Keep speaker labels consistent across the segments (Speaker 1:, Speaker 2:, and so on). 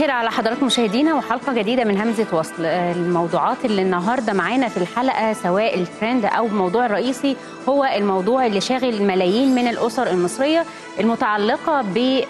Speaker 1: الخير على حضرات مشاهدينا وحلقه جديده من همزه وصل الموضوعات اللي النهارده معانا في الحلقه سواء الترند او الموضوع الرئيسي هو الموضوع اللي شاغل ملايين من الاسر المصريه المتعلقه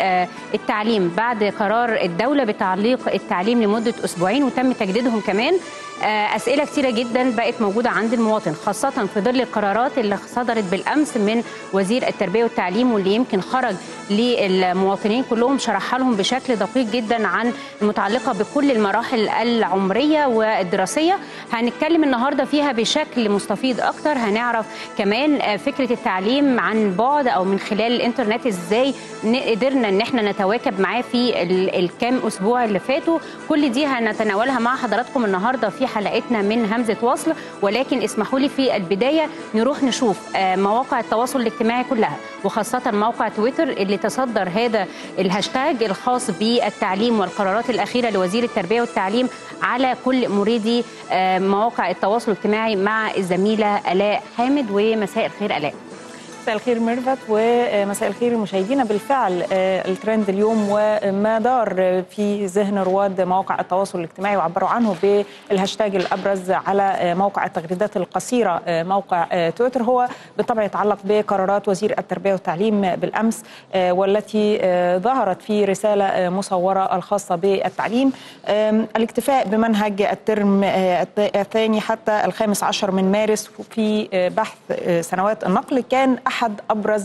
Speaker 1: بالتعليم بعد قرار الدوله بتعليق التعليم لمده اسبوعين وتم تجديدهم كمان اسئله كثيره جدا بقت موجوده عند المواطن خاصه في ظل القرارات اللي صدرت بالامس من وزير التربيه والتعليم واللي يمكن خرج للمواطنين كلهم شرحها لهم بشكل دقيق جدا عن المتعلقه بكل المراحل العمريه والدراسيه هنتكلم النهارده فيها بشكل مستفيض اكتر هنعرف كمان فكره التعليم عن بعد او من خلال الانترنت ازاي قدرنا ان احنا نتواكب معاه في الكام اسبوع اللي فاتوا كل دي هنتناولها مع حضراتكم النهارده في حلقتنا من همزه وصل ولكن اسمحوا لي في البدايه نروح نشوف مواقع التواصل الاجتماعي كلها وخاصه موقع تويتر اللي تصدر هذا الهاشتاج الخاص بالتعليم والقرارات الاخيره لوزير التربيه والتعليم على كل مريدي مواقع التواصل الاجتماعي مع الزميله الاء حامد ومساء الخير الاء
Speaker 2: مساء الخير ميرفت ومساء الخير مشاهدينا بالفعل الترند اليوم وما دار في ذهن رواد مواقع التواصل الاجتماعي وعبروا عنه بالهاشتاج الابرز على موقع التغريدات القصيره موقع تويتر هو بالطبع يتعلق بقرارات وزير التربيه والتعليم بالامس والتي ظهرت في رساله مصوره الخاصه بالتعليم الاكتفاء بمنهج الترم الثاني حتى الخامس عشر من مارس في بحث سنوات النقل كان احد ابرز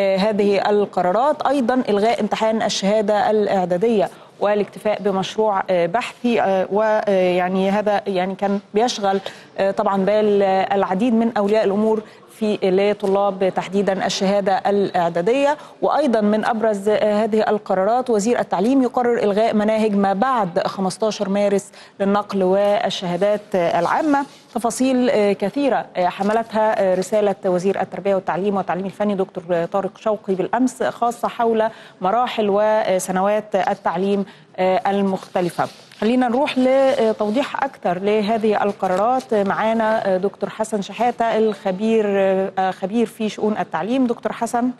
Speaker 2: هذه القرارات ايضا الغاء امتحان الشهاده الاعداديه والاكتفاء بمشروع بحثي ويعني هذا يعني كان بيشغل طبعا بال العديد من اولياء الامور في لطلاب تحديدا الشهاده الاعداديه وايضا من ابرز هذه القرارات وزير التعليم يقرر الغاء مناهج ما بعد 15 مارس للنقل والشهادات العامه تفاصيل كثيره حملتها رساله وزير التربيه والتعليم والتعليم الفني دكتور طارق شوقي بالامس خاصه حول مراحل وسنوات التعليم المختلفه خلينا نروح لتوضيح اكثر لهذه القرارات معانا دكتور حسن شحاته الخبير خبير في شؤون التعليم دكتور حسن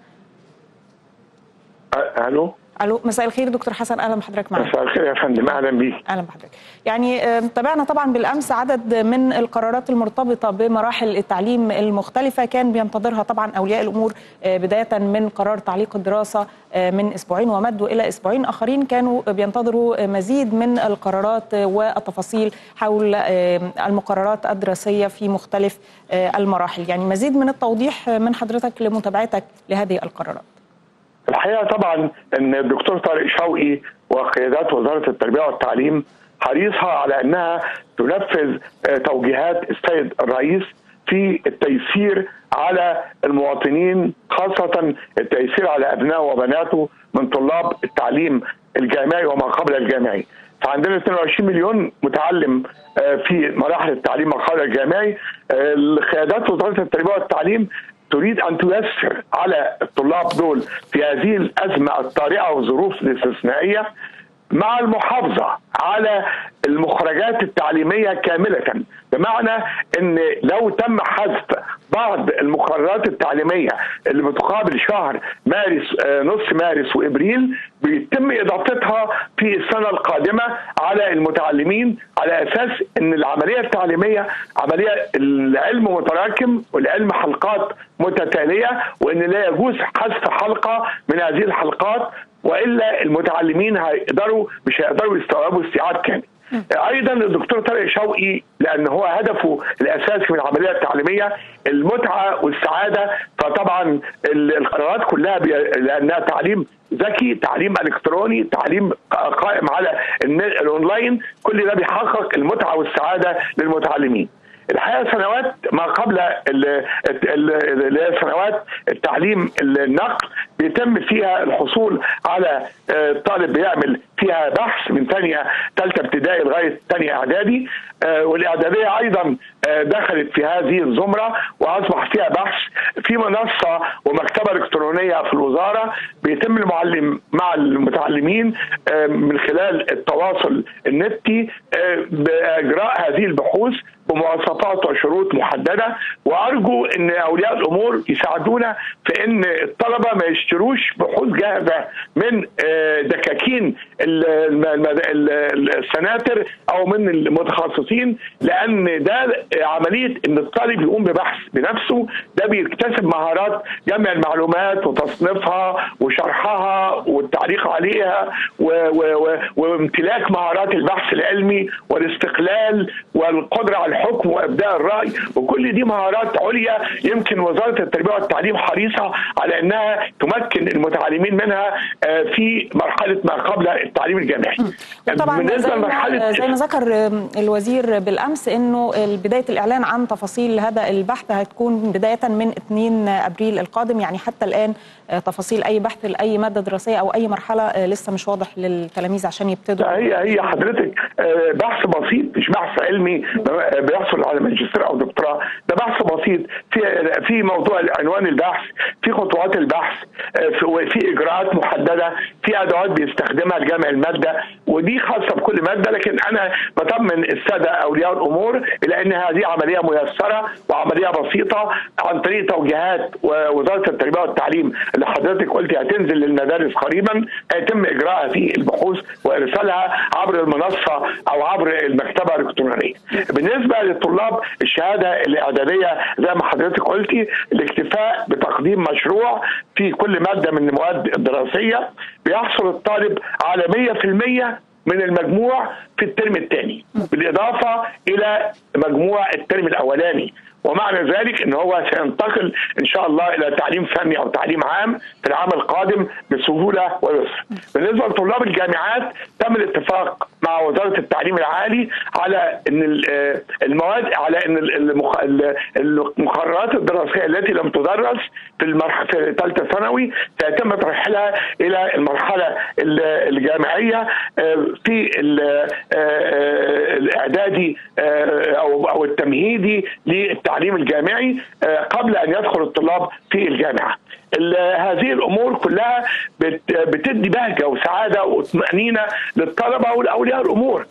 Speaker 3: الو
Speaker 2: الو مساء الخير دكتور حسن اهلا بحضرتك معنا
Speaker 3: مساء الخير يا فندم اهلا بيك
Speaker 2: اهلا بحضرتك يعني تابعنا طبعا بالامس عدد من القرارات المرتبطه بمراحل التعليم المختلفه كان بينتظرها طبعا اولياء الامور بدايه من قرار تعليق الدراسه من اسبوعين ومدوا الى اسبوعين اخرين كانوا بينتظروا مزيد من القرارات والتفاصيل حول المقررات الدراسيه في مختلف المراحل يعني مزيد من التوضيح من حضرتك لمتابعتك لهذه القرارات
Speaker 3: الحقيقه طبعا ان الدكتور طارق شوقي وقيادات وزاره التربيه والتعليم حريصه على انها تنفذ توجيهات السيد الرئيس في التيسير على المواطنين خاصه التيسير على ابنائه وبناته من طلاب التعليم الجامعي وما قبل الجامعي. فعندنا 22 مليون متعلم في مراحل التعليم ما قبل الجامعي قيادات وزاره التربيه والتعليم تريد ان تيسر على الطلاب دول في هذه الازمه الطارئه والظروف الاستثنائيه مع المحافظه على المخرجات التعليميه كامله بمعنى ان لو تم حذف بعض المقررات التعليميه اللي بتقابل شهر مارس نص مارس وابريل بيتم اضافتها في السنه القادمه على المتعلمين على اساس ان العمليه التعليميه عمليه العلم متراكم والعلم حلقات متتاليه وان لا يجوز حذف حلقه من هذه الحلقات والا المتعلمين هيقدروا مش هيقدروا يستوعبوا استيعاب كامل. ايضا الدكتور طارق شوقي لان هو هدفه الاساسي من العمليه التعليميه المتعه والسعاده فطبعا القرارات كلها لانها تعليم ذكي تعليم الكتروني تعليم قائم على الاونلاين كل ده بيحقق المتعه والسعاده للمتعلمين الحقيقه سنوات ما قبل سنوات التعليم النقل بيتم فيها الحصول على طالب بيعمل فيها بحث من ثانيه ثالثه ابتدائي لغايه ثانيه اعدادي والاعداديه ايضا دخلت في هذه الزمره واصبح فيها بحث في منصه ومكتبه الكترونيه في الوزاره بيتم المعلم مع المتعلمين من خلال التواصل النتي باجراء هذه البحوث بمواصفات وشروط محدده وارجو ان اولياء الامور يساعدونا في ان الطلبه ما يشتروش بحوث جاهزه من آه، دكاكين ال- الم- ال- السناتر او من المتخصصين لان ده عمليه ان الطالب يقوم ببحث بنفسه ده بيكتسب مهارات جمع المعلومات وتصنيفها وشرحها والتعليق عليها و- و- و- وامتلاك مهارات البحث العلمي والاستقلال والقدره على الحكم وابداء الراي وكل دي مهارات عليا يمكن وزاره التربيه والتعليم حريصه على انها تمكن المتعلمين منها آه، في مرحله ما قبل التعليم الجامعي.
Speaker 2: طبعا زي ما, زي ما ذكر الوزير بالامس انه بدايه الاعلان عن تفاصيل هذا البحث هتكون بدايه من 2 ابريل القادم يعني حتى الان تفاصيل اي بحث لاي ماده دراسيه او اي مرحله لسه مش واضح للتلاميذ عشان يبتدوا
Speaker 3: هي هي حضرتك آه، بحث بسيط مش بحث علمي آه، بيحصل على ماجستير او دكتوراه ده بحث بسيط في في موضوع عنوان البحث في خطوات البحث آه، في في اجراءات محدده في ادوات بيستخدمها لجمع الماده ودي خاصه بكل ماده لكن انا بطمن الساده اولياء الامور الى ان هذه عمليه ميسره وعمليه بسيطه عن طريق توجيهات وزاره التربيه والتعليم اللي حضرتك قلتي هتنزل للمدارس قريبا هيتم اجراءها في البحوث وارسالها عبر المنصه او عبر المكتبه الالكترونيه. بالنسبه لطلاب الشهاده الاعداديه زي ما حضرتك قلتي الاكتفاء بتقديم مشروع في كل ماده من المواد الدراسيه بيحصل الطالب على 100% من المجموع في الترم الثاني بالاضافه الى مجموع الترم الاولاني ومعنى ذلك ان هو سينتقل ان شاء الله الى تعليم فني او تعليم عام في العام القادم بسهوله ويسر. بالنسبه لطلاب الجامعات تم الاتفاق مع وزاره التعليم العالي على ان المواد على ان المقررات الدراسيه التي لم تدرس في المرحله في ثالثه ثانوي سيتم ترحيلها الى المرحله الجامعيه في الاعدادي او او التمهيدي للتعليم الجامعي قبل ان يدخل الطلاب في الجامعه. هذه الامور كلها بتدي بهجه وسعاده وطمانينه للطلبه والاولياء الامور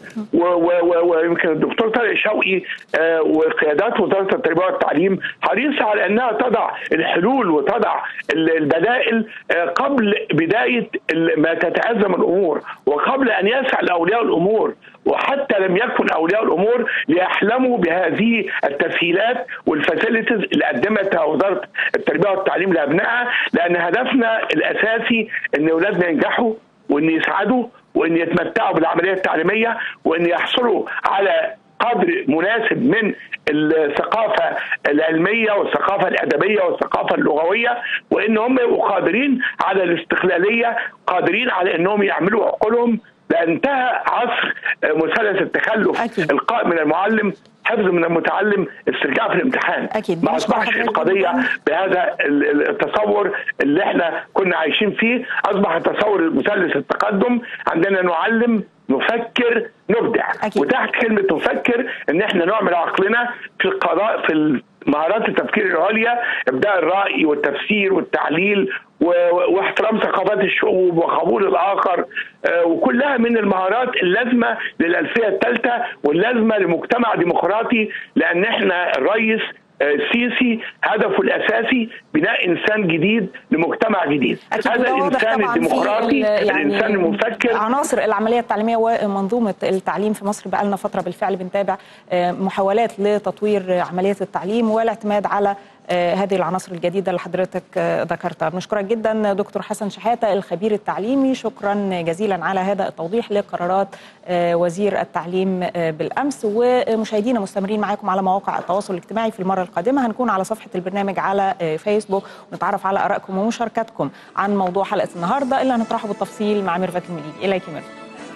Speaker 3: ويمكن الدكتور طارق شوقي وقيادات وزاره التربيه والتعليم حريصه على انها تضع الحلول وتضع البدائل قبل بدايه ما تتازم الامور وقبل ان يسعى لاولياء الامور وحتى لم يكن اولياء الامور ليحلموا بهذه التسهيلات والفاسيلتيز اللي قدمتها وزاره التربيه والتعليم لابنائها لان هدفنا الاساسي ان اولادنا ينجحوا وان يسعدوا وان يتمتعوا بالعمليه التعليميه وان يحصلوا على قدر مناسب من الثقافة العلمية والثقافة الأدبية والثقافة اللغوية وإن هم يبقوا قادرين على الاستقلالية قادرين على أنهم يعملوا عقولهم لان انتهى عصر مثلث التخلف
Speaker 2: أكيد.
Speaker 3: القاء من المعلم حفظ من المتعلم استرجاع في الامتحان
Speaker 2: أكيد.
Speaker 3: ما اصبحش القضيه بهذا التصور اللي احنا كنا عايشين فيه اصبح تصور مثلث التقدم عندنا نعلم نفكر نبدع
Speaker 2: أكيد.
Speaker 3: وتحت كلمه نفكر ان احنا نعمل عقلنا في القضاء في مهارات التفكير العليا ابداء الراي والتفسير والتعليل واحترام ثقافات الشعوب وقبول الاخر وكلها من المهارات اللازمه للالفيه الثالثه واللازمه لمجتمع ديمقراطي لان احنا الرئيس السيسي هدفه الاساسي بناء انسان جديد لمجتمع جديد
Speaker 2: أكيد
Speaker 3: هذا
Speaker 2: وده واضح
Speaker 3: الانسان
Speaker 2: طبعاً في
Speaker 3: الديمقراطي
Speaker 2: ال- يعني
Speaker 3: الانسان المفكر
Speaker 2: عناصر العمليه التعليميه ومنظومه التعليم في مصر بقى لنا فتره بالفعل بنتابع آه، محاولات لتطوير عمليه التعليم والاعتماد على آه، هذه العناصر الجديده اللي حضرتك آه، ذكرتها بنشكرك جدا دكتور حسن شحاته الخبير التعليمي شكرا جزيلا على هذا التوضيح لقرارات آه، وزير التعليم آه، بالامس ومشاهدينا مستمرين معاكم على مواقع التواصل الاجتماعي في المره القادمه هنكون على صفحه البرنامج على آه، فيسبوك ونتعرف على ارائكم ومشاركاتكم عن موضوع حلقه النهارده اللي هنطرحه بالتفصيل مع ميرفت المليجي اليك ميرفت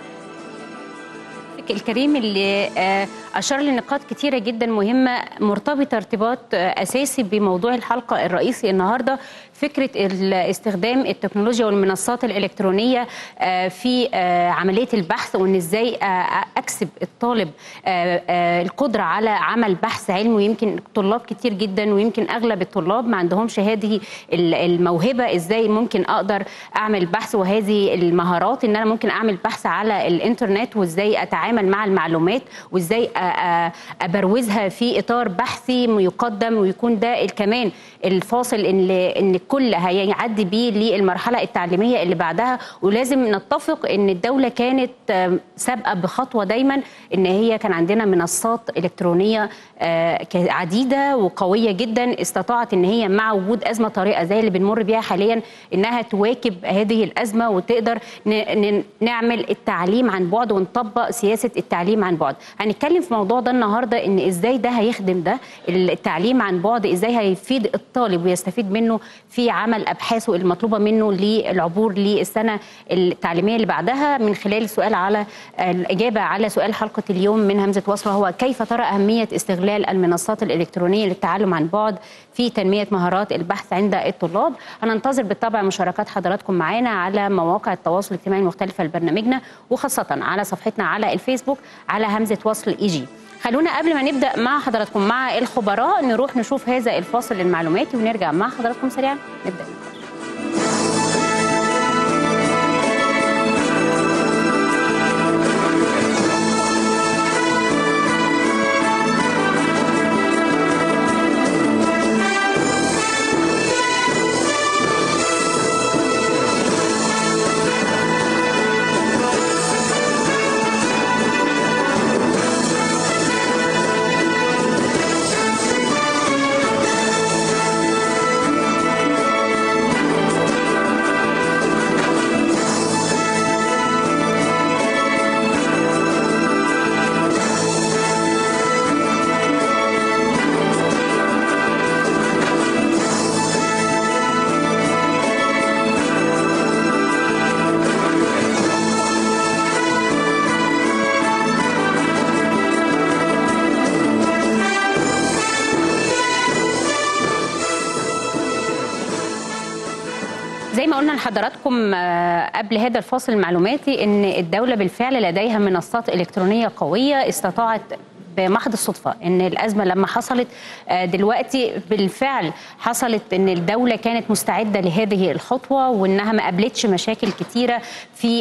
Speaker 1: الكريم اللي آه، أشار لنقاط كتيرة جدا مهمة مرتبطة ارتباط آه، أساسي بموضوع الحلقة الرئيسي النهاردة فكرة ال- استخدام التكنولوجيا والمنصات الإلكترونية آه، في آه، عملية البحث وإن إزاي آه، أكسب الطالب آه، آه، القدرة على عمل بحث علمي ويمكن طلاب كتير جدا ويمكن أغلب الطلاب ما عندهمش هذه ال- الموهبة إزاي ممكن أقدر أعمل بحث وهذه المهارات إن أنا ممكن أعمل بحث على الإنترنت وإزاي أتعامل اتعامل مع المعلومات وازاي ابروزها في اطار بحثي يقدم ويكون ده كمان الفاصل ان ان الكل هيعدي بيه للمرحله التعليميه اللي بعدها ولازم نتفق ان الدوله كانت سابقه بخطوه دايما ان هي كان عندنا منصات الكترونيه عديده وقويه جدا استطاعت ان هي مع وجود ازمه طارئه زي اللي بنمر بيها حاليا انها تواكب هذه الازمه وتقدر نعمل التعليم عن بعد ونطبق سياسه التعليم عن بعد هنتكلم في الموضوع ده النهارده ان ازاي ده هيخدم ده التعليم عن بعد ازاي هيفيد الطالب ويستفيد منه في عمل ابحاثه المطلوبه منه للعبور للسنه التعليميه اللي بعدها من خلال السؤال على الاجابه على سؤال حلقه اليوم من همزه وصل هو كيف ترى اهميه استغلال المنصات الالكترونيه للتعلم عن بعد في تنميه مهارات البحث عند الطلاب هننتظر بالطبع مشاركات حضراتكم معانا على مواقع التواصل الاجتماعي المختلفه لبرنامجنا وخاصه على صفحتنا على الفيسبوك على همزه وصل اي جي خلونا قبل ما نبدا مع حضراتكم مع الخبراء نروح نشوف هذا الفاصل المعلوماتي ونرجع مع حضراتكم سريعا نبدا زي ما قلنا لحضراتكم قبل هذا الفاصل المعلوماتي ان الدوله بالفعل لديها منصات الكترونيه قويه استطاعت بمحض الصدفه ان الازمه لما حصلت دلوقتي بالفعل حصلت ان الدوله كانت مستعده لهذه الخطوه وانها ما قابلتش مشاكل كتيره في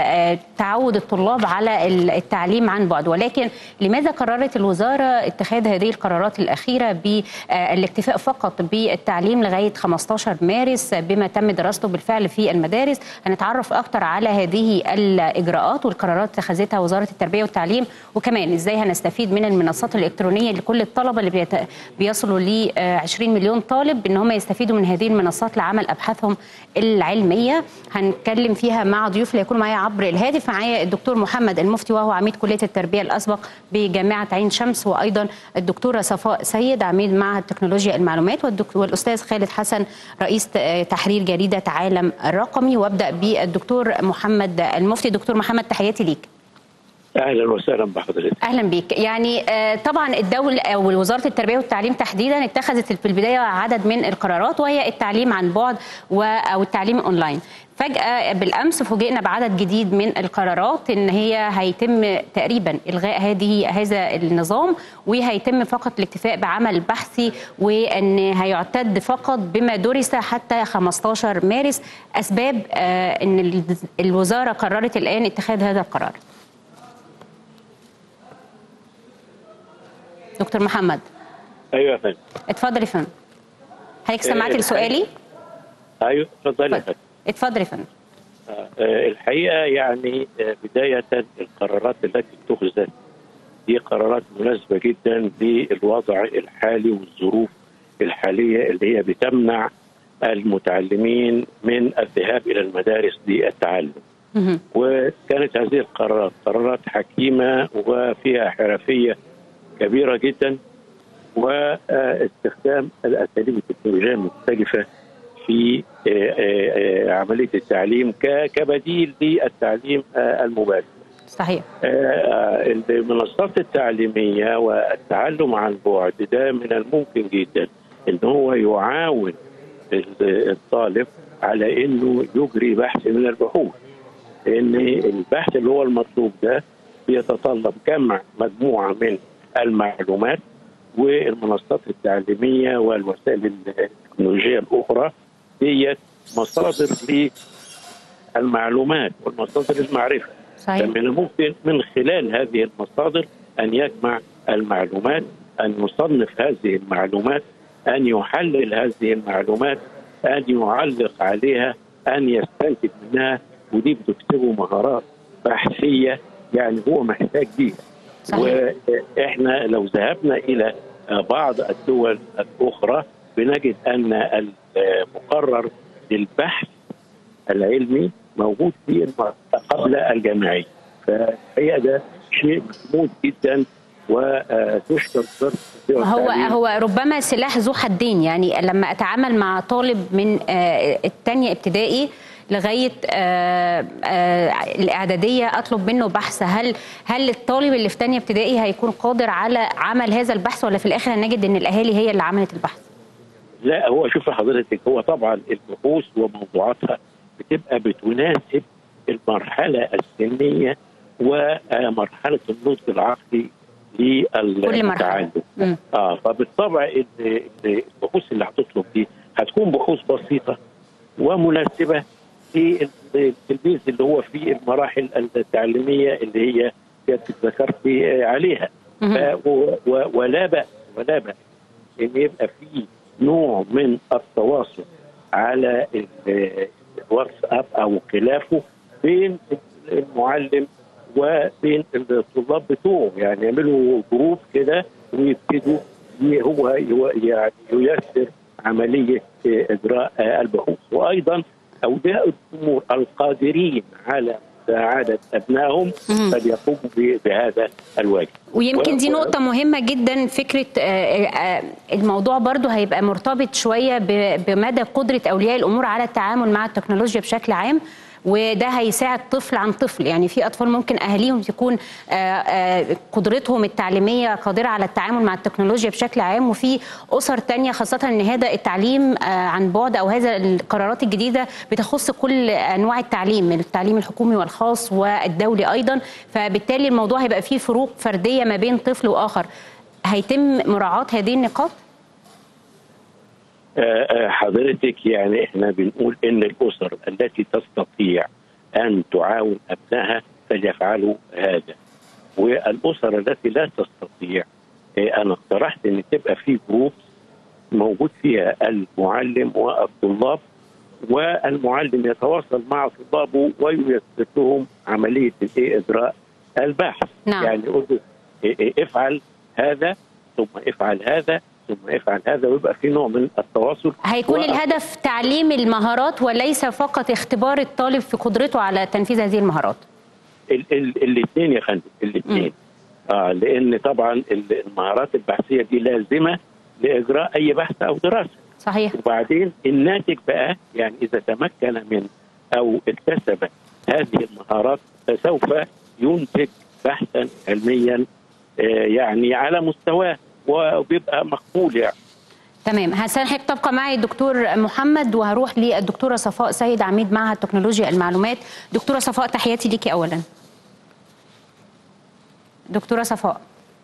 Speaker 1: تعود الطلاب على التعليم عن بعد ولكن لماذا قررت الوزاره اتخاذ هذه القرارات الاخيره بالاكتفاء فقط بالتعليم لغايه 15 مارس بما تم دراسته بالفعل في المدارس هنتعرف اكثر على هذه الاجراءات والقرارات اتخذتها وزاره التربيه والتعليم وكمان ازاي هنستفيد من المنصات الالكترونيه لكل الطلبه اللي بيت... بيصلوا ل 20 مليون طالب ان هم يستفيدوا من هذه المنصات لعمل ابحاثهم العلميه هنتكلم فيها مع ضيوف اللي هيكونوا معايا عبر الهاتف معايا الدكتور محمد المفتي وهو عميد كليه التربيه الاسبق بجامعه عين شمس وايضا الدكتوره صفاء سيد عميد معهد تكنولوجيا المعلومات والدكتور والاستاذ خالد حسن رئيس تحرير جريده عالم الرقمي وابدا بالدكتور محمد المفتي دكتور محمد تحياتي ليك
Speaker 4: اهلا وسهلا بحضرتك
Speaker 1: اهلا بيك يعني طبعا الدوله او وزاره التربيه والتعليم تحديدا اتخذت في البدايه عدد من القرارات وهي التعليم عن بعد او التعليم اونلاين فجأة بالأمس فوجئنا بعدد جديد من القرارات إن هي هيتم تقريبا إلغاء هذه هذا النظام وهيتم فقط الاكتفاء بعمل بحثي وإن هيعتد فقط بما درس حتى 15 مارس أسباب إن الوزارة قررت الآن اتخاذ هذا القرار. دكتور محمد
Speaker 4: ايوه يا فندم
Speaker 1: اتفضل يا فندم حضرتك سمعت لسؤالي
Speaker 4: ايوه اتفضل يا فندم
Speaker 1: اتفضل يا فندم
Speaker 4: الحقيقه يعني بدايه القرارات التي اتخذت دي قرارات مناسبه جدا للوضع الحالي والظروف الحاليه اللي هي بتمنع المتعلمين من الذهاب الى المدارس للتعلم. وكانت هذه القرارات قرارات حكيمه وفيها حرفيه كبيره جدا واستخدام الاساليب التكنولوجيه المختلفه في عمليه التعليم كبديل للتعليم المباشر.
Speaker 1: صحيح.
Speaker 4: المنصات التعليميه والتعلم عن بعد ده من الممكن جدا ان هو يعاون الطالب على انه يجري بحث من البحوث. لان البحث اللي هو المطلوب ده بيتطلب جمع مجموعه من المعلومات والمنصات التعليميه والوسائل التكنولوجيه الاخرى ديت مصادر للمعلومات والمصادر المعرفه
Speaker 1: صحيح.
Speaker 4: فمن الممكن من خلال هذه المصادر ان يجمع المعلومات ان يصنف هذه المعلومات ان يحلل هذه المعلومات ان يعلق عليها ان يستنتج منها ودي بتكتبه مهارات بحثيه يعني هو محتاج بيها
Speaker 1: صحيح.
Speaker 4: واحنا لو ذهبنا الى بعض الدول الاخرى بنجد ان المقرر للبحث العلمي موجود في المرحله قبل الجامعيه فهي ده شيء محمود جدا وتشكر وزاره التربيه
Speaker 1: هو
Speaker 4: والتعليم.
Speaker 1: هو ربما سلاح ذو حدين يعني لما اتعامل مع طالب من آه، التانية ابتدائي لغايه آه، آه، الاعداديه اطلب منه بحث هل هل الطالب اللي في تانية ابتدائي هيكون قادر على عمل هذا البحث ولا في الاخر هنجد ان الاهالي هي اللي عملت البحث؟
Speaker 4: لا هو شوف حضرتك هو طبعا البحوث وموضوعاتها بتبقى بتناسب المرحله السنيه ومرحله النضج العقلي
Speaker 1: كل مرحلة.
Speaker 4: للمتعلم.
Speaker 1: مم.
Speaker 4: اه فبالطبع ال- ال- البحوث اللي هتطلب دي هتكون بحوث بسيطه ومناسبه للتلميذ اللي هو في المراحل التعليميه اللي هي كانت ذكرت عليها
Speaker 1: مهم.
Speaker 4: ف- و- و- ولا باس ولا باس ان يبقى في نوع من التواصل على ال- الواتساب او خلافه بين المعلم وبين الطلاب بتوعه يعني يعملوا جروب كده ويبتدوا ي- هو يو- يعني ييسر عمليه اجراء البحوث وايضا اولياء الامور القادرين على مساعده ابنائهم
Speaker 1: مم.
Speaker 4: فليقوموا ب- بهذا الواجب
Speaker 1: ويمكن دي
Speaker 4: و-
Speaker 1: نقطة مهمة جدا فكرة آه، آه، الموضوع برضو هيبقى مرتبط شوية ب- بمدى قدرة أولياء الأمور على التعامل مع التكنولوجيا بشكل عام وده هيساعد طفل عن طفل يعني في أطفال ممكن أهاليهم تكون آه، آه، قدرتهم التعليمية قادرة على التعامل مع التكنولوجيا بشكل عام وفي أسر تانية خاصة أن هذا التعليم آه، عن بعد أو هذا القرارات الجديدة بتخص كل أنواع التعليم التعليم الحكومي والخاص والدولي أيضا فبالتالي الموضوع هيبقى فيه فروق فردية ما بين طفل وآخر هيتم مراعاة هذه النقاط؟
Speaker 4: آه، آه، حضرتك يعني احنا بنقول ان الاسر التي تستطيع ان تعاون ابنائها فليفعلوا هذا والاسر التي لا تستطيع آه، انا اقترحت ان تبقى في جروب موجود فيها المعلم والطلاب والمعلم يتواصل مع طلابه وييسر لهم عمليه الايه اجراء البحث
Speaker 1: نعم.
Speaker 4: يعني يقول له إيه إيه افعل هذا ثم افعل هذا ثم افعل هذا ويبقى في نوع من التواصل
Speaker 1: هيكون
Speaker 4: و-
Speaker 1: الهدف تعليم المهارات وليس فقط اختبار الطالب في قدرته على تنفيذ هذه المهارات
Speaker 4: ال- ال- الاثنين يا فندم الاثنين اه لان طبعا ال- المهارات البحثيه دي لازمه لاجراء اي بحث او دراسه
Speaker 1: صحيح
Speaker 4: وبعدين الناتج بقى يعني اذا تمكن من او اكتسب هذه المهارات فسوف ينتج بحثا علميا آه، يعني على مستواه وبيبقى مقبول يعني
Speaker 1: تمام هسامحك تبقى معي الدكتور محمد وهروح للدكتوره صفاء سيد عميد معهد تكنولوجيا المعلومات دكتوره صفاء تحياتي ليكي اولا دكتوره صفاء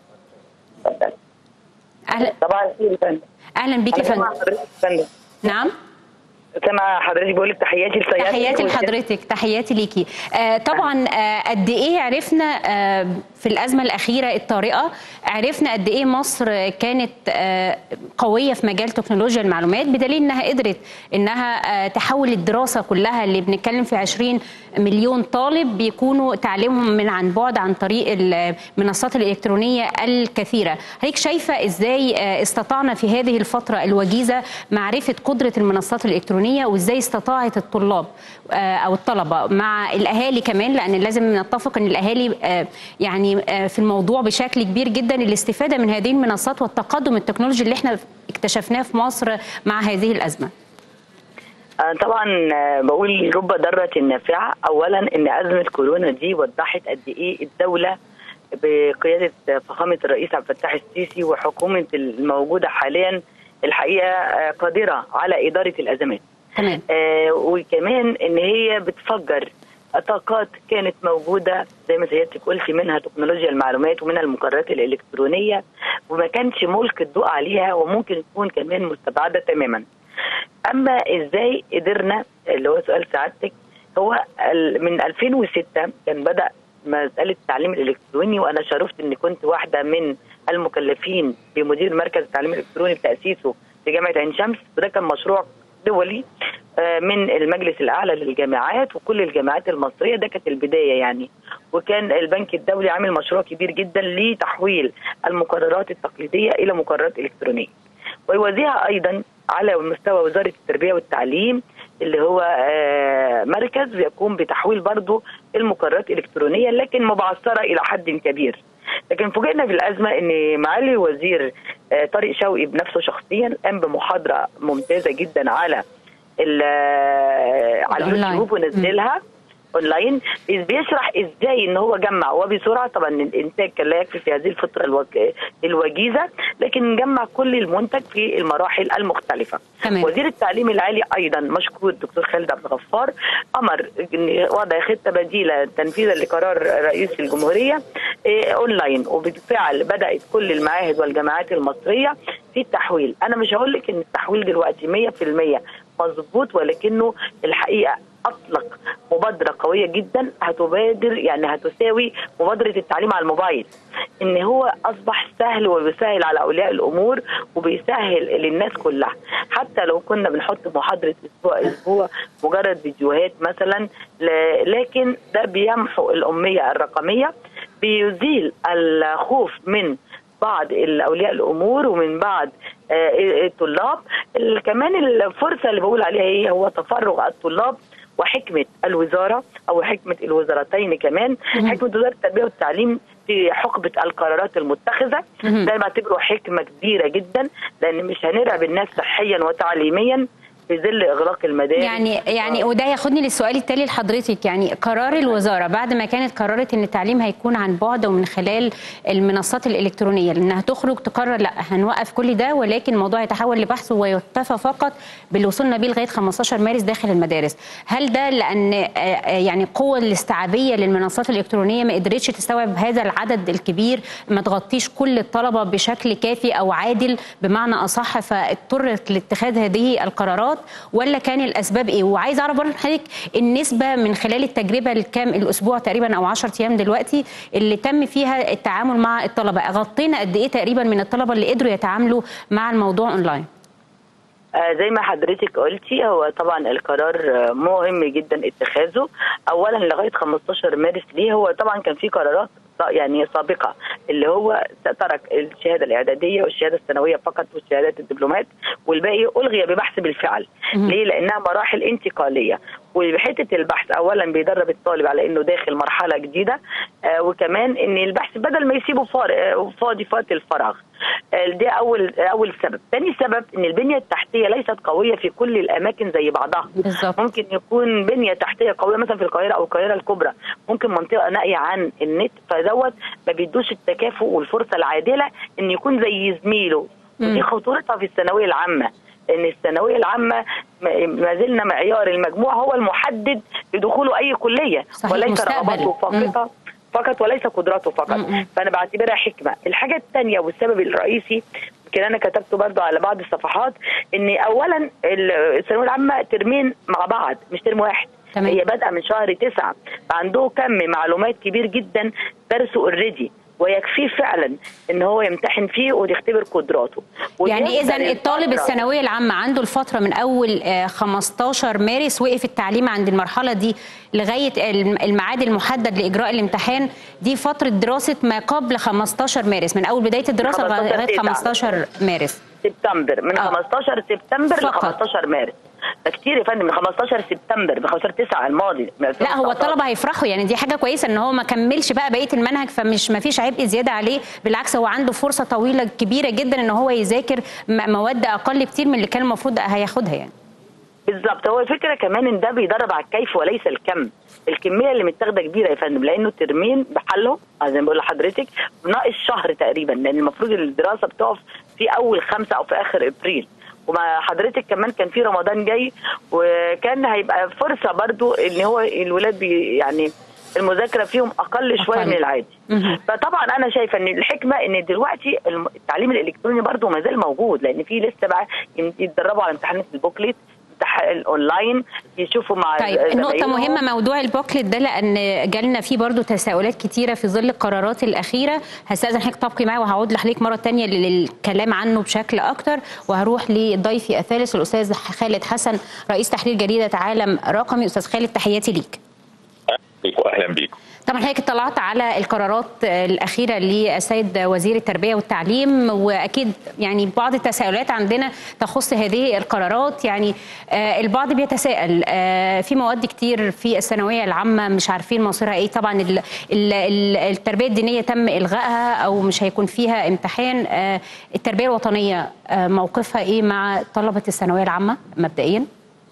Speaker 1: اهلا
Speaker 5: طبعا الخير يا فندم
Speaker 1: اهلا بيكي يا
Speaker 5: أنا سامعة
Speaker 1: فندم
Speaker 5: حضرتك يا فندم
Speaker 1: نعم
Speaker 5: سامعة حضرتك بقول لك تحياتي لسيادتك
Speaker 1: تحياتي
Speaker 5: والشيخ.
Speaker 1: لحضرتك تحياتي ليكي آه طبعا آه قد ايه عرفنا آه في الازمه الاخيره الطارئه عرفنا قد ايه مصر كانت آه قويه في مجال تكنولوجيا المعلومات بدليل انها قدرت انها آه تحول الدراسه كلها اللي بنتكلم في 20 مليون طالب بيكونوا تعليمهم من عن بعد عن طريق المنصات الالكترونيه الكثيره هيك شايفه ازاي آه استطعنا في هذه الفتره الوجيزه معرفه قدره المنصات الالكترونيه وازاي استطاعت الطلاب آه، او الطلبه مع الاهالي كمان لان لازم نتفق ان الاهالي آه، يعني آه، في الموضوع بشكل كبير جدا الاستفاده من هذه المنصات والتقدم التكنولوجي اللي احنا اكتشفناه في مصر مع هذه الازمه
Speaker 5: آه، طبعا آه، بقول رب ضارة نافعة أولا إن أزمة كورونا دي وضحت قد إيه الدولة بقيادة فخامة الرئيس عبد الفتاح السيسي وحكومة الموجودة حاليا الحقيقة آه، قادرة على إدارة الأزمات
Speaker 1: تمام
Speaker 5: آه، وكمان ان هي بتفجر طاقات كانت موجوده زي ما سيادتك قلتي منها تكنولوجيا المعلومات ومنها المقررات الالكترونيه وما كانش ملك الضوء عليها وممكن تكون كمان مستبعده تماما. اما ازاي قدرنا اللي هو سؤال سعادتك هو ال- من 2006 كان بدا مساله التعليم الالكتروني وانا شرفت اني كنت واحده من المكلفين بمدير مركز التعليم الالكتروني بتاسيسه في جامعه عين شمس وده كان مشروع دولي آه، من المجلس الاعلى للجامعات وكل الجامعات المصريه ده كانت البدايه يعني وكان البنك الدولي عامل مشروع كبير جدا لتحويل المقررات التقليديه الى مقررات الكترونيه ويوازيها ايضا على مستوى وزاره التربيه والتعليم اللي هو آه، مركز يقوم بتحويل برضه المقررات الالكترونيه لكن مبعثره الى حد كبير لكن فوجئنا بالازمه ان معالي وزير آه، طارق شوقي بنفسه شخصيا قام بمحاضره ممتازه جدا على ال- آه، على
Speaker 1: الأونلاين.
Speaker 5: اليوتيوب ونزلها اونلاين بيشرح ازاي ان هو جمع وبسرعه طبعا الانتاج كان لا يكفي في هذه الفتره الوج- الوجيزه لكن جمع كل المنتج في المراحل المختلفه
Speaker 1: تمام.
Speaker 5: وزير التعليم العالي ايضا مشكور الدكتور خالد عبد الغفار امر ان وضع خطه بديله تنفيذا لقرار رئيس الجمهوريه إيه، اونلاين وبالفعل بدات كل المعاهد والجامعات المصريه في التحويل انا مش هقول لك ان التحويل دلوقتي 100% مظبوط ولكنه الحقيقه اطلق مبادره قويه جدا هتبادر يعني هتساوي مبادره التعليم على الموبايل ان هو اصبح سهل وبيسهل على اولياء الامور وبيسهل للناس كلها حتى لو كنا بنحط محاضره اسبوع اسبوع مجرد فيديوهات مثلا ل- لكن ده بيمحو الاميه الرقميه بيزيل الخوف من بعض اولياء الامور ومن بعض آه، الطلاب ال- كمان الفرصه اللي بقول عليها ايه هو تفرغ الطلاب وحكمه الوزاره او حكمه الوزارتين كمان حكمه وزاره التربيه والتعليم في حقبه القرارات المتخذه
Speaker 1: مهم.
Speaker 5: ده بعتبره حكمه كبيره جدا لان مش هنرعب الناس صحيا وتعليميا في ظل اغلاق المدارس
Speaker 1: يعني يعني وده ياخدني للسؤال التالي لحضرتك يعني قرار الوزاره بعد ما كانت قررت ان التعليم هيكون عن بعد ومن خلال المنصات الالكترونيه لانها تخرج تقرر لا هنوقف كل ده ولكن الموضوع يتحول لبحث ويكتفى فقط باللي وصلنا بيه لغايه 15 مارس داخل المدارس هل ده لان آه، آه، يعني القوه الاستيعابيه للمنصات الالكترونيه ما قدرتش تستوعب هذا العدد الكبير ما تغطيش كل الطلبه بشكل كافي او عادل بمعنى اصح فاضطرت لاتخاذ هذه القرارات ولا كان الاسباب ايه وعايز اعرف برضه من حضرتك النسبه من خلال التجربه الكام الاسبوع تقريبا او 10 ايام دلوقتي اللي تم فيها التعامل مع الطلبه غطينا قد ايه تقريبا من الطلبه اللي قدروا يتعاملوا مع الموضوع اونلاين
Speaker 5: آه، زي ما حضرتك قلتي هو طبعا القرار آه، مهم جدا اتخاذه اولا لغايه 15 مارس ليه هو طبعا كان في قرارات سا- يعني سابقه اللي هو ترك الشهاده الاعداديه والشهاده الثانويه فقط والشهادات الدبلومات والباقي الغي ببحث بالفعل ليه لانها مراحل انتقاليه وحته البحث اولا بيدرب الطالب على انه داخل مرحله جديده آه وكمان ان البحث بدل ما يسيبه فار- آه، فاضي فات الفراغ آه، ده اول اول سبب ثاني سبب ان البنيه التحتيه ليست قويه في كل الاماكن زي بعضها
Speaker 1: بالظبط.
Speaker 5: ممكن يكون بنيه تحتيه قويه مثلا في القاهره او القاهره الكبرى ممكن منطقه نائيه عن النت فدوت ما بيدوش التكافؤ والفرصه العادله ان يكون زي زميله ودي خطورتها في الثانويه العامه ان الثانويه العامه ما ما زلنا معيار المجموع هو المحدد لدخوله اي كليه
Speaker 1: صحيح،
Speaker 5: وليس
Speaker 1: مستقبل.
Speaker 5: رغبته
Speaker 1: مم.
Speaker 5: فقط فقط وليس قدراته فقط
Speaker 1: م-م.
Speaker 5: فانا بعتبرها حكمه الحاجه الثانيه والسبب الرئيسي يمكن انا كتبته برضو على بعض الصفحات ان اولا ال- الثانويه العامه ترمين مع بعض مش ترم واحد
Speaker 1: تمام.
Speaker 5: هي بادئه من شهر تسعة فعنده كم معلومات كبير جدا درسه اوريدي ويكفيه فعلا ان هو يمتحن فيه ويختبر قدراته
Speaker 1: يعني اذا
Speaker 5: ويقدر
Speaker 1: الطالب
Speaker 5: الفترة-
Speaker 1: الثانويه العامه عنده الفتره من اول آه، 15 مارس وقف التعليم عند المرحله دي لغايه الم- الميعاد المحدد لاجراء الامتحان دي فتره دراسه ما قبل 15 مارس من اول بدايه الدراسه
Speaker 5: 15
Speaker 1: لغايه
Speaker 5: تسعة.
Speaker 1: 15 مارس
Speaker 5: سبتمبر من
Speaker 1: آه.
Speaker 5: 15 سبتمبر ل
Speaker 1: فقط.
Speaker 5: 15 مارس ده كتير يا فندم من 15 سبتمبر من 15 9 الماضي من
Speaker 1: لا هو
Speaker 5: 2019.
Speaker 1: الطلبه هيفرحوا يعني دي حاجه كويسه ان هو ما كملش بقى بقيه المنهج فمش ما فيش عبء زياده عليه بالعكس هو عنده فرصه طويله كبيره جدا ان هو يذاكر م- مواد اقل كتير من اللي كان المفروض هياخدها يعني
Speaker 5: بالظبط هو الفكره كمان ان ده بيدرب على الكيف وليس الكم الكميه اللي متاخده كبيره يا فندم لانه ترمين بحالهم زي ما بقول لحضرتك ناقص شهر تقريبا لان المفروض الدراسه بتقف في اول خمسه او في اخر ابريل ومع حضرتك كمان كان في رمضان جاي وكان هيبقى فرصه برضو ان هو الولاد بي يعني المذاكره فيهم اقل شويه
Speaker 1: أقل.
Speaker 5: من العادي
Speaker 1: مهم.
Speaker 5: فطبعا انا شايفه ان الحكمه ان دلوقتي الم- التعليم الالكتروني برضو ما زال موجود لان في لسه بقى يم- يتدربوا على امتحانات البوكليت الاونلاين يشوفوا مع
Speaker 1: طيب النقطة
Speaker 5: زمايلهم.
Speaker 1: مهمة موضوع البوكلت ده لأن جالنا فيه برضو تساؤلات كتيرة في ظل القرارات الأخيرة هستأذن حضرتك تبقي معي وهعود لحضرتك مرة تانية للكلام عنه بشكل أكتر وهروح لضيفي الثالث الأستاذ خالد حسن رئيس تحرير جريدة عالم رقمي أستاذ خالد تحياتي ليك
Speaker 6: بيكم اهلا بيكم
Speaker 1: طبعا حضرتك اطلعت على القرارات الأخيرة للسيد وزير التربية والتعليم وأكيد يعني بعض التساؤلات عندنا تخص هذه القرارات يعني آه، البعض بيتساءل آه، في مواد كتير في الثانوية العامة مش عارفين مصيرها إيه طبعا ال- ال- ال- التربية الدينية تم إلغائها أو مش هيكون فيها امتحان آه، التربية الوطنية آه، موقفها إيه مع طلبة الثانوية العامة مبدئيا؟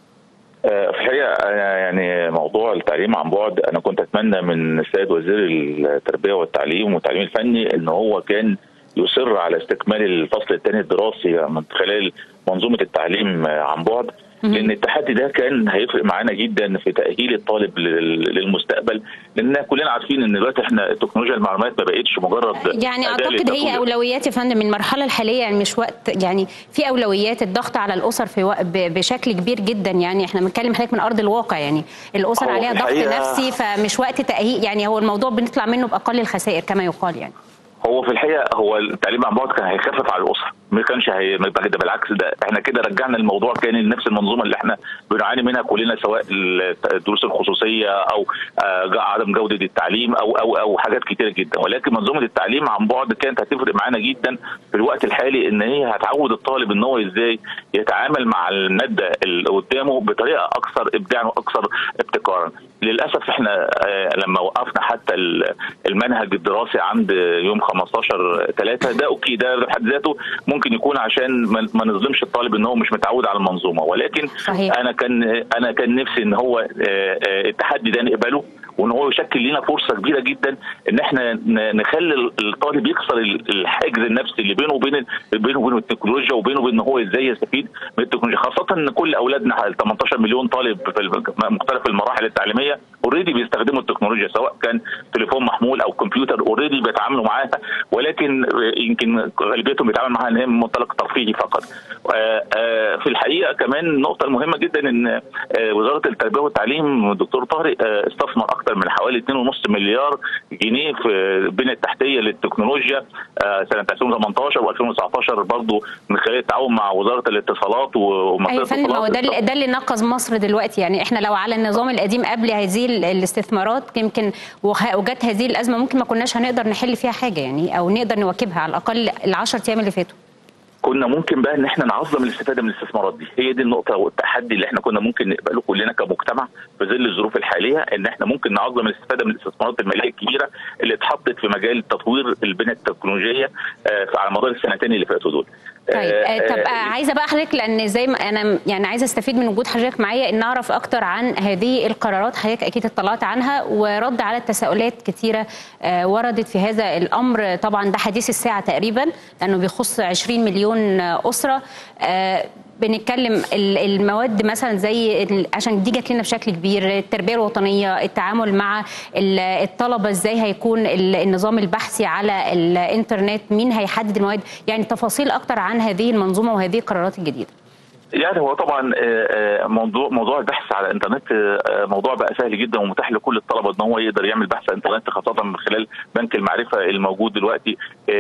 Speaker 6: آه، في الحقيقه أنا يعني موضوع التعليم عن بعد انا كنت اتمنى من السيد وزير التربيه والتعليم والتعليم الفني ان هو كان يصر على استكمال الفصل الثاني الدراسي من خلال منظومه التعليم آه، عن بعد لان التحدي ده كان هيفرق معانا جدا في تاهيل الطالب لل- للمستقبل لان كلنا عارفين ان دلوقتي احنا تكنولوجيا المعلومات ما بقتش مجرد
Speaker 1: يعني
Speaker 6: أداة
Speaker 1: اعتقد هي
Speaker 6: للتكنولوجيا.
Speaker 1: اولويات يا فندم المرحله الحاليه يعني مش وقت يعني في اولويات الضغط على الاسر في وق- ب- بشكل كبير جدا يعني احنا بنتكلم حضرتك من ارض الواقع يعني الاسر
Speaker 6: هو
Speaker 1: عليها ضغط
Speaker 6: الحقيقة-
Speaker 1: نفسي فمش وقت تاهيل يعني هو الموضوع بنطلع منه باقل الخسائر كما يقال يعني
Speaker 6: هو في الحقيقه هو التعليم عن بعد كان هيخفف على الاسره ما كانش هي ما يبقى كده بالعكس ده احنا كده رجعنا الموضوع كان لنفس المنظومه اللي احنا بنعاني منها كلنا سواء الدروس الخصوصيه او آه، جا- عدم جوده التعليم او او او حاجات كتيره جدا ولكن منظومه التعليم عن بعد كانت هتفرق معانا جدا في الوقت الحالي ان هي هتعود الطالب ان هو ازاي يتعامل مع الماده اللي قدامه بطريقه اكثر ابداعا واكثر ابتكارا للاسف احنا آه، لما وقفنا حتى ال- المنهج الدراسي عند يوم 15 3 ده اوكي ده بحد ذاته ممكن يكون عشان ما ما نظلمش الطالب ان هو مش متعود على المنظومه ولكن
Speaker 1: صحيح.
Speaker 6: انا كان انا كان نفسي ان هو آه، آه، التحدي ده نقبله وان هو يشكل لنا فرصه كبيره جدا ان احنا ن- نخلي الطالب يكسر ال- الحاجز النفسي اللي بينه وبين بينه وبين التكنولوجيا وبينه وبين ان هو ازاي يستفيد من التكنولوجيا خاصه ان كل اولادنا حوالي 18 مليون طالب في الم- مختلف المراحل التعليميه اوريدي بيستخدموا التكنولوجيا سواء كان تليفون محمول او كمبيوتر اوريدي بيتعاملوا معاها ولكن يمكن غالبيتهم بيتعامل معاها ان هي من منطلق ترفيهي فقط. آه، آه، في الحقيقه كمان النقطه المهمه جدا ان آه، وزاره التربيه والتعليم الدكتور طارق آه، استثمر اكثر من حوالي 2.5 مليار جنيه في البنيه التحتيه للتكنولوجيا آه، سنه 2018 و2019 برضه من خلال التعاون مع وزاره الاتصالات ومصادر
Speaker 1: ايوه يا فندم هو ده اللي- ده اللي نقص مصر دلوقتي يعني احنا لو على النظام القديم قبل هذه ال- الاستثمارات يمكن وخ- وجت هذه الازمه ممكن ما كناش هنقدر نحل فيها حاجه يعني او نقدر نواكبها على الاقل العشر ايام اللي فاتوا
Speaker 6: كنا ممكن بقى ان احنا نعظم الاستفاده من الاستثمارات دي هي دي النقطه والتحدي اللي احنا كنا ممكن نقبله كلنا كمجتمع في ظل الظروف الحاليه ان احنا ممكن نعظم الاستفاده من الاستثمارات الماليه الكبيره اللي اتحطت في مجال تطوير البنيه التكنولوجيه آه، على مدار السنتين اللي فاتوا دول
Speaker 1: طيب
Speaker 6: آه،
Speaker 1: آه، طب
Speaker 6: آه،
Speaker 1: آه، عايزه بقى حضرتك لان زي ما انا يعني عايزه استفيد من وجود حضرتك معايا ان اعرف اكتر عن هذه القرارات حضرتك اكيد اطلعت عنها ورد على التساؤلات كتيره آه، وردت في هذا الامر طبعا ده حديث الساعه تقريبا لانه بيخص 20 مليون آه، اسره آه، بنتكلم ال- المواد مثلا زي ال- عشان دي جات لنا بشكل كبير التربيه الوطنيه التعامل مع ال- الطلبه ازاي هيكون ال- النظام البحثي على الانترنت مين هيحدد المواد يعني تفاصيل اكتر عن هذه المنظومه وهذه القرارات الجديده
Speaker 6: يعني هو طبعا آه، آه، موضوع موضوع البحث على الانترنت آه، موضوع بقى سهل جدا ومتاح لكل الطلبه ان هو يقدر يعمل بحث على الانترنت خاصه من خلال بنك المعرفه الموجود دلوقتي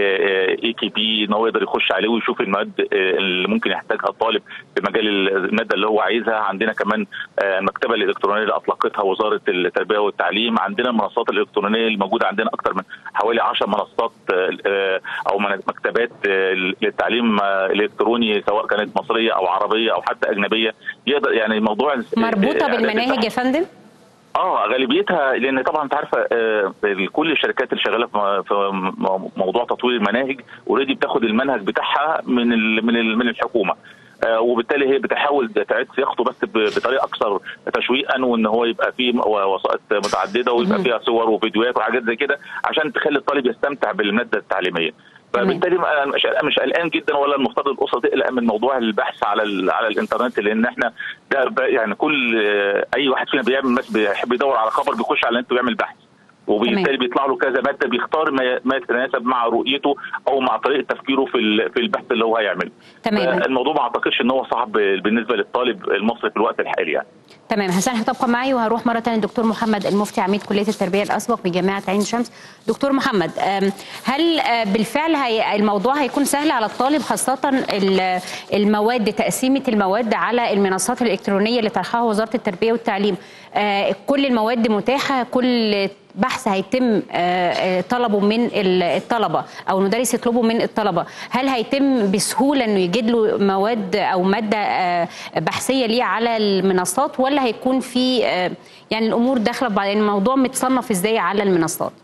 Speaker 6: اي كي بي ان هو يقدر يخش عليه ويشوف المواد آه، اللي ممكن يحتاجها الطالب في مجال الماده اللي هو عايزها عندنا كمان آه، المكتبه الالكترونيه اللي اطلقتها وزاره التربيه والتعليم عندنا المنصات الالكترونيه الموجوده عندنا اكثر من حوالي 10 منصات آه، آه، او من- مكتبات آه، للتعليم آه، الالكتروني سواء كانت مصريه او عربيه او حتى اجنبيه يقدر يعني موضوع
Speaker 1: مربوطه
Speaker 6: آه،
Speaker 1: بالمناهج يا فندم
Speaker 6: اه غالبيتها لان طبعا انت عارفه آه، كل الشركات اللي شغاله في في م- موضوع تطوير المناهج اوريدي بتاخد المنهج بتاعها من ال من ال من الحكومه آه، وبالتالي هي بتحاول تعيد صياغته بس ب- بطريقه اكثر تشويقا وان هو يبقى فيه و- وسائط متعدده ويبقى فيها صور وفيديوهات وحاجات زي كده عشان تخلي الطالب يستمتع بالماده التعليميه فبالتالي أنا مش مش قلقان جدا ولا المفترض الاسره تقلق من موضوع البحث على ال- على الانترنت لان احنا ده ب- يعني كل آه، اي واحد فينا بيعمل مثلا بيحب يدور على خبر بيخش على النت ويعمل بحث وبالتالي بيطلع له كذا ماده بيختار ما ما يتناسب مع رؤيته او مع طريقه تفكيره في ال- في البحث اللي هو هيعمله.
Speaker 1: تمام.
Speaker 6: الموضوع ما اعتقدش ان هو صعب بالنسبه للطالب المصري في الوقت الحالي يعني.
Speaker 1: تمام حسن هتبقى معي وهروح مره ثانيه الدكتور محمد المفتي عميد كليه التربيه الاسبق بجامعه عين شمس دكتور محمد آم، هل آه، بالفعل هي الموضوع هيكون سهل على الطالب خاصه ال- المواد تقسيمه المواد على المنصات الالكترونيه اللي طرحها وزاره التربيه والتعليم آه، كل المواد متاحه كل بحث هيتم آه، آه، طلبه من ال- الطلبه او المدرس يطلبه من الطلبه هل هيتم بسهوله انه يجد له مواد او ماده آه، بحثيه ليه على المنصات ولا هيكون في آه، يعني الامور داخله في بعض يعني الموضوع متصنف ازاي على المنصات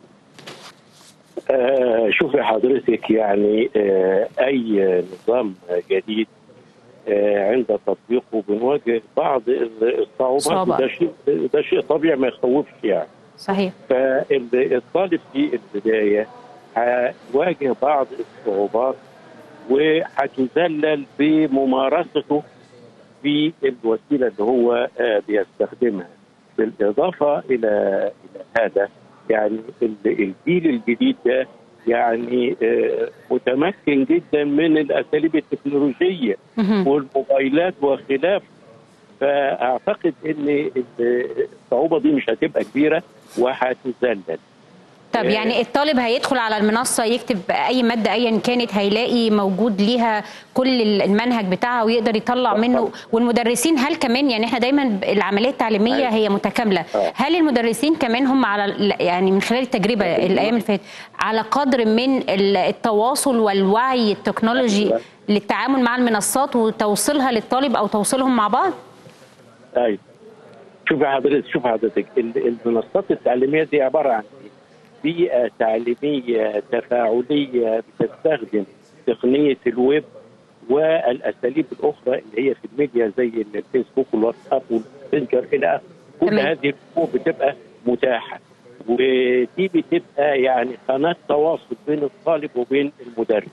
Speaker 4: آه شوفي حضرتك يعني آه اي نظام جديد آه عند تطبيقه بنواجه بعض الصعوبات
Speaker 1: صعوبات.
Speaker 4: وده شيء ده شيء طبيعي ما يخوفش يعني
Speaker 1: صحيح
Speaker 4: فالطالب في البدايه هيواجه بعض الصعوبات وهتذلل بممارسته في الوسيله اللي هو آه، بيستخدمها بالاضافه الى الى هذا يعني ال- الجيل الجديد ده يعني آه، متمكن جدا من الاساليب التكنولوجيه
Speaker 1: مهم.
Speaker 4: والموبايلات وخلافه فاعتقد ان الصعوبه دي مش هتبقى كبيره وهتذلل
Speaker 1: طب يعني الطالب هيدخل على المنصه يكتب اي ماده ايا كانت هيلاقي موجود ليها كل المنهج بتاعها ويقدر يطلع منه والمدرسين هل كمان يعني احنا دايما العمليه التعليميه
Speaker 4: أيوة.
Speaker 1: هي متكامله
Speaker 4: آه.
Speaker 1: هل المدرسين كمان هم على يعني من خلال التجربه الايام اللي فاتت على قدر من ال- التواصل والوعي التكنولوجي
Speaker 4: أيوة.
Speaker 1: للتعامل مع المنصات وتوصيلها للطالب او توصيلهم مع بعض
Speaker 4: ايوه شوف حضرتك شوف حضرتك ال- المنصات التعليميه دي عباره عن إيه؟ بيئه تعليميه تفاعليه بتستخدم تقنيه الويب والاساليب الاخرى اللي هي في الميديا زي الفيسبوك والواتساب والماسنجر الى اخره كل
Speaker 1: تمام.
Speaker 4: هذه الامور بتبقى متاحه ودي بتبقى يعني قناه تواصل بين الطالب وبين المدرس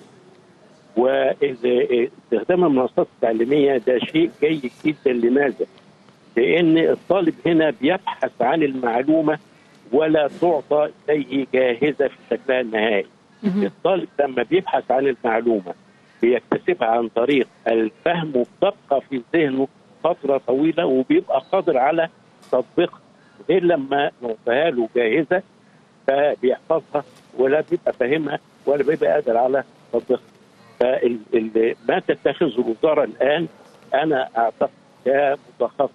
Speaker 4: واستخدام المنصات التعليميه ده شيء جيد جدا لماذا؟ لان الطالب هنا بيبحث عن المعلومه ولا تعطى اليه جاهزه في شكلها النهائي. الطالب لما بيبحث عن المعلومه بيكتسبها عن طريق الفهم وبتبقى في ذهنه فتره طويله وبيبقى قادر على تطبيقها غير لما نعطيها له جاهزه فبيحفظها ولا بيبقى فاهمها ولا بيبقى قادر على تطبيقها. فما تتخذه الوزاره الان انا اعتقد كمتخصص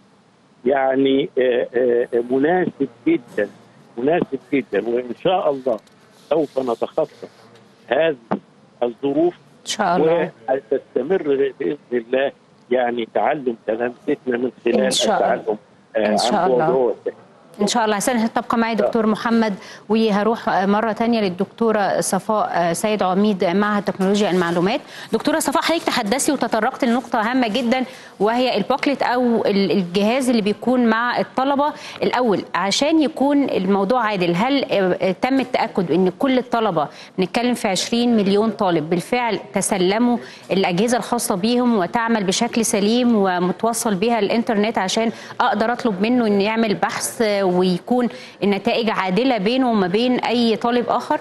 Speaker 4: يعني آه، آه، مناسب جدا مناسب جدا وان شاء الله سوف نتخطى هذه الظروف
Speaker 1: ان شاء الله
Speaker 4: وتستمر باذن الله يعني تعلم تلامذتنا من خلال
Speaker 1: إن شاء الله.
Speaker 4: التعلم آه،
Speaker 1: إن شاء
Speaker 4: عن بعد
Speaker 1: الله.
Speaker 4: هو ده.
Speaker 1: ان شاء الله حسن هتبقى معي دكتور محمد وهروح مره تانية للدكتوره صفاء سيد عميد معهد تكنولوجيا المعلومات دكتوره صفاء حضرتك تحدثي وتطرقت لنقطه هامه جدا وهي البوكلت او ال- الجهاز اللي بيكون مع الطلبه الاول عشان يكون الموضوع عادل هل آه، تم التاكد ان كل الطلبه بنتكلم في 20 مليون طالب بالفعل تسلموا الاجهزه الخاصه بيهم وتعمل بشكل سليم ومتوصل بها الانترنت عشان اقدر اطلب منه انه يعمل بحث آه، ويكون النتائج عادله بينه وما بين اي طالب اخر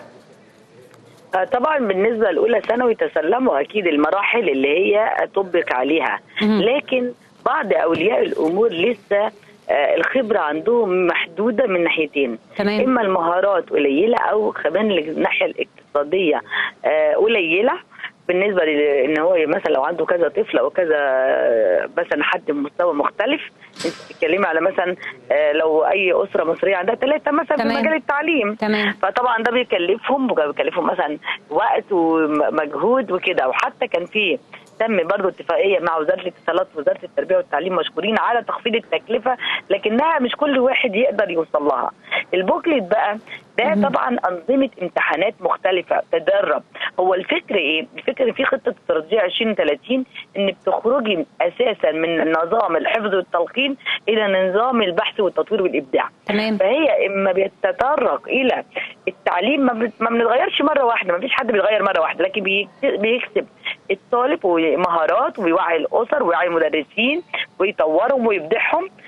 Speaker 5: آه، طبعا بالنسبه لاولى ثانوي تسلموا اكيد المراحل اللي هي طبق عليها
Speaker 1: مهم.
Speaker 5: لكن بعض اولياء الامور لسه آه، الخبره عندهم محدوده من ناحيتين
Speaker 1: تمام.
Speaker 5: اما المهارات قليله او كمان الناحيه الاقتصاديه آه، قليله بالنسبه لان هو مثلا لو عنده كذا طفل او كذا آه، مثلا حد بمستوى مختلف انت بتتكلمي على مثلا آه، لو اي اسره مصريه عندها ثلاثه مثلا في
Speaker 1: تمام.
Speaker 5: مجال التعليم
Speaker 1: تمام.
Speaker 5: فطبعا ده بيكلفهم بيكلفهم مثلا وقت ومجهود وكده وحتى كان في تم برضه اتفاقيه مع وزاره الاتصالات ووزاره التربيه والتعليم مشكورين على تخفيض التكلفه لكنها مش كل واحد يقدر يوصل لها. البوكلت بقى ده طبعا انظمه امتحانات مختلفه تدرب هو الفكر ايه؟ الفكر في خطه استراتيجيه 2030 ان بتخرجي اساسا من نظام الحفظ والتلقين الى نظام البحث والتطوير والابداع.
Speaker 1: تمام
Speaker 5: فهي اما بيتطرق الى التعليم ما, بت... ما بنتغيرش مره واحده ما فيش حد بيتغير مره واحده لكن بيكت- بيكسب الطالب ومهارات ويوعي الاسر ويوعي المدرسين ويطورهم ويبدعهم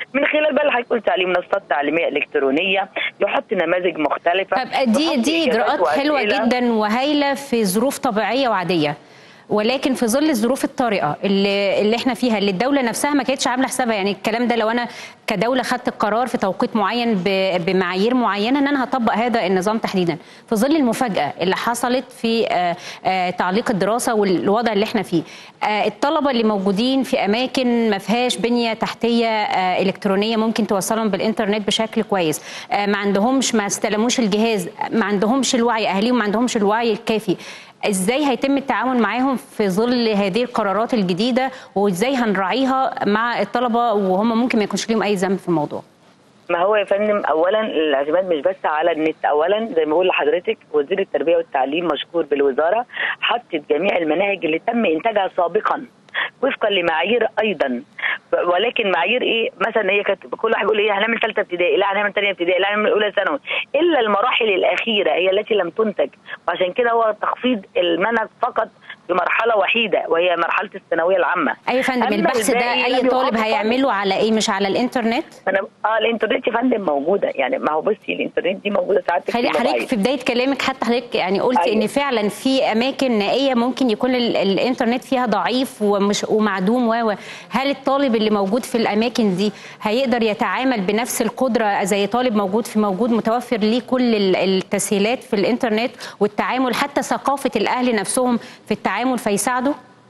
Speaker 5: من خلال بقى اللي هيكون تعليم منصات تعليميه الكترونيه يحط نماذج مختلفه
Speaker 1: طب دي
Speaker 5: يحط
Speaker 1: دي اجراءات
Speaker 5: إجابات
Speaker 1: حلوه
Speaker 5: وأسئلة.
Speaker 1: جدا وهايله في ظروف طبيعيه وعاديه ولكن في ظل الظروف الطارئه اللي اللي احنا فيها اللي الدوله نفسها ما كانتش عامله حسابها يعني الكلام ده لو انا كدوله خدت القرار في توقيت معين ب- بمعايير معينه ان انا هطبق هذا النظام تحديدا في ظل المفاجاه اللي حصلت في آه، آه، تعليق الدراسه والوضع اللي احنا فيه آه، الطلبه اللي موجودين في اماكن ما فيهاش بنيه تحتيه آه، الكترونيه ممكن توصلهم بالانترنت بشكل كويس آه، ما عندهمش ما استلموش الجهاز ما عندهمش الوعي اهاليهم ما عندهمش الوعي الكافي ازاي هيتم التعامل معاهم في ظل هذه القرارات الجديده وازاي هنراعيها مع الطلبه وهم ممكن ما يكونش ليهم اي ذنب في الموضوع
Speaker 5: ما هو يا فندم اولا الاعتماد مش بس على النت اولا زي ما بقول لحضرتك وزير التربيه والتعليم مشكور بالوزاره حطت جميع المناهج اللي تم انتاجها سابقا وفقا لمعايير ايضا ولكن معايير ايه مثلا هي كانت كل واحد يقول ايه هنعمل ثالثه ابتدائي لا هنعمل ثانيه ابتدائي لا هنعمل اولى ثانوي الا المراحل الاخيره هي التي لم تنتج وعشان كده هو تخفيض المنهج فقط بمرحله وحيده وهي مرحله الثانويه العامه
Speaker 1: اي فندم
Speaker 5: أما
Speaker 1: البحث ده
Speaker 5: الباقي
Speaker 1: اي
Speaker 5: لم
Speaker 1: طالب
Speaker 5: يحط
Speaker 1: هيعمله على ايه مش على الانترنت
Speaker 5: انا اه الانترنت يا فندم موجوده يعني ما هو بصي الانترنت دي موجوده ساعات
Speaker 1: خلي حضرتك في بدايه كلامك حتى حضرتك يعني قلت
Speaker 5: أيوة.
Speaker 1: ان فعلا في اماكن نائيه ممكن يكون ال- الانترنت فيها ضعيف ومش ومعدوم و و. هل الطالب اللي موجود في الاماكن دي هيقدر يتعامل بنفس القدره زي طالب موجود في موجود متوفر ليه كل ال- التسهيلات في الانترنت والتعامل حتى ثقافه الاهل نفسهم في التعامل فيساعدوا